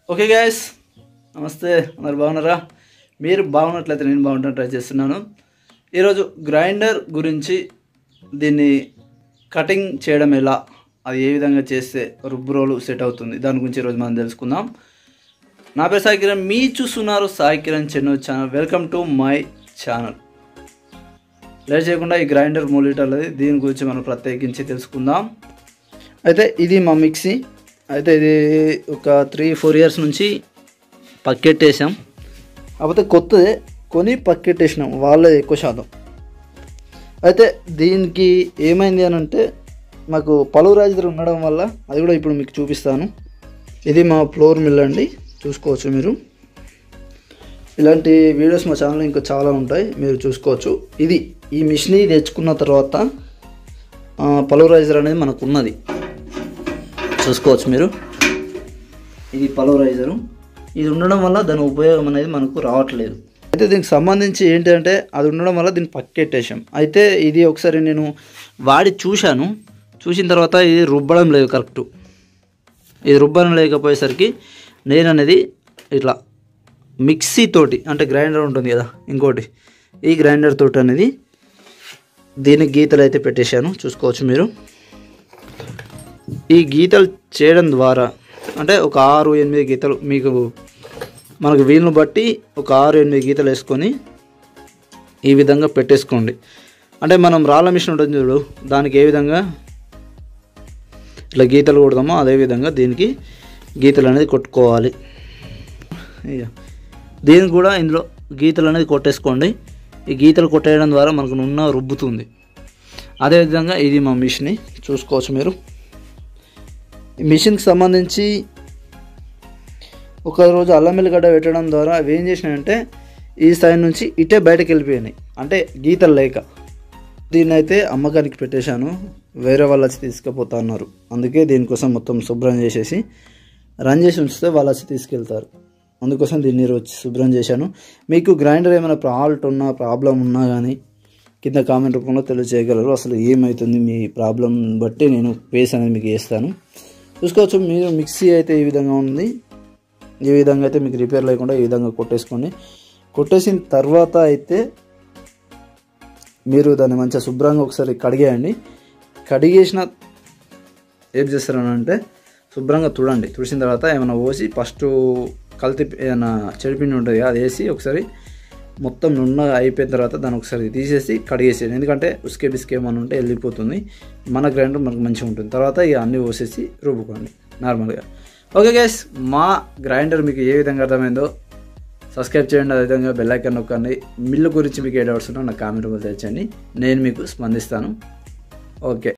okay guys నమస్తే అందరు బాగున్నారా మీరు బాగున్నట్లయితే నేను బాగుంటాను ట్రై చేస్తున్నాను ఈరోజు గ్రైండర్ గురించి దీన్ని కటింగ్ చేయడం ఎలా అది ఏ విధంగా చేస్తే రుబ్బు రోలు సెట్ అవుతుంది దాని గురించి ఈరోజు మనం తెలుసుకుందాం నా పేరు సాయి కిరణ్ మీ చూస్తున్నారు సాయి కిరణ్ చెన్నో channel welcome to my channel late చేయకుండా ఈ గ్రైండర్ మూడు లీటర్లది దీని గురించి మనం ప్రత్యేకించి తెలుసుకుందాం అయితే ఇది మా మిక్సీ అయితే ఇది ఒక త్రీ ఫోర్ ఇయర్స్ నుంచి పక్కెట్టేసాం కాకపోతే కొత్తదే కొని పక్కెట్టేసినాం వాళ్ళే ఎక్కువ శాతం అయితే దీనికి ఏమైంది అని అంటే మాకు పలువురాజు ఉండడం వల్ల అది కూడా ఇప్పుడు మీకు చూపిస్తాను ఇది మా ఫ్లోర్ మిల్ అండి చూసుకోవచ్చు మీరు ఇలాంటి వీడియోస్ మా ఛానల్లో ఇంకా చాలా ఉంటాయి మీరు చూసుకోవచ్చు ఇది ఈ మిషన్ని తెచ్చుకున్న తర్వాత పలువరైజర్ అనేది మనకు ఉన్నది చూసుకోవచ్చు మీరు ఇది పలువరైజరు ఇది ఉండడం వల్ల దాని ఉపయోగం అనేది మనకు రావట్లేదు అయితే దీనికి సంబంధించి ఏంటంటే అది ఉండడం వల్ల దీన్ని పక్కెట్టేసాం అయితే ఇది ఒకసారి నేను వాడి చూశాను చూసిన తర్వాత ఇది రుబ్బడం లేదు కరెక్ట్ ఇది రుబ్బడం లేకపోయేసరికి నేను అనేది ఇట్లా మిక్సీ తోటి అంటే గ్రైండర్ ఉంటుంది కదా ఇంకోటి ఈ గ్రైండర్ తోటి అనేది దీనికి గీతలు అయితే పెట్టేశాను చూసుకోవచ్చు మీరు ఈ గీతలు చేయడం ద్వారా అంటే ఒక ఆరు ఎనిమిది గీతలు మీకు మనకు వీలును బట్టి ఒక ఆరు ఎనిమిది గీతలు వేసుకొని ఈ విధంగా పెట్టేసుకోండి అంటే మనం రాళ్ళ మిషన్ ఉంటుంది చూడు దానికి ఏ విధంగా ఇట్లా గీతలు కొడదామో అదేవిధంగా దీనికి గీతలు అనేది కొట్టుకోవాలి ఇక దీనికి కూడా ఇందులో గీతలు అనేది కొట్టేసుకోండి ఈ గీతలు కొట్టేయడం ద్వారా మనకు నున్న రుబ్బుతుంది అదేవిధంగా ఇది మా మిషన్ చూసుకోవచ్చు మీరు ఈ మిషన్కి సంబంధించి ఒక రోజు అల్లం వెల్లిగడ్డ పెట్టడం ద్వారా అవి ఏం చేసినాయంటే ఈ స్థాయి నుంచి ఇటే బయటకు వెళ్ళిపోయినాయి అంటే గీతలు లేక దీన్ని అయితే అమ్మకానికి పెట్టేశాను వేరే వాళ్ళు వచ్చి తీసుకుపోతా అన్నారు అందుకే దీనికోసం మొత్తం శుభ్రం చేసేసి రన్ చేసి ఉంచితే వాళ్ళు వచ్చి తీసుకెళ్తారు అందుకోసం దీన్ని వచ్చి శుభ్రం చేశాను మీకు గ్రైండర్ ఏమైనా ఫాల్ట్ ఉన్నా ప్రాబ్లం ఉన్నా కానీ కింద కామెంట్ రూపంలో తెలియజేయగలరు అసలు ఏమవుతుంది మీ ప్రాబ్లం బట్టి నేను పేస్ అనేది మీకు వేస్తాను చూసుకోవచ్చు మీరు మిక్సీ అయితే ఈ విధంగా ఉంది ఈ విధంగా అయితే మీకు రిపేర్ లేకుండా ఈ విధంగా కొట్టేసుకోండి కొట్టేసిన తర్వాత అయితే మీరు దాన్ని మంచిగా శుభ్రంగా ఒకసారి కడిగేయండి కడిగేసిన ఏం చేస్తారనంటే శుభ్రంగా తుడండి తుడిసిన తర్వాత ఏమైనా పోసి ఫస్ట్ కల్తీ ఏమైనా చెడిపిండి ఉంటుంది అది వేసి ఒకసారి మొత్తం నున్నగా అయిపోయిన తర్వాత దాన్ని ఒకసారి తీసేసి కడిగేసేయండి ఎందుకంటే ఉస్కే బిస్కే ఏమైనా ఉంటే వెళ్ళిపోతుంది మన గ్రైండర్ మనకు మంచిగా ఉంటుంది తర్వాత ఇక అన్నీ పోసేసి రుబ్బుకోండి నార్మల్గా ఓకే గైస్ మా గ్రైండర్ మీకు ఏ విధంగా అర్థమైందో సబ్స్క్రైబ్ చేయండి అదేవిధంగా బెల్ ఐకాన్ నొక్కండి మిల్లు గురించి మీకు ఏ డౌట్స్ ఉన్నా నాకు కామెంట్ తెచ్చండి నేను మీకు స్పందిస్తాను ఓకే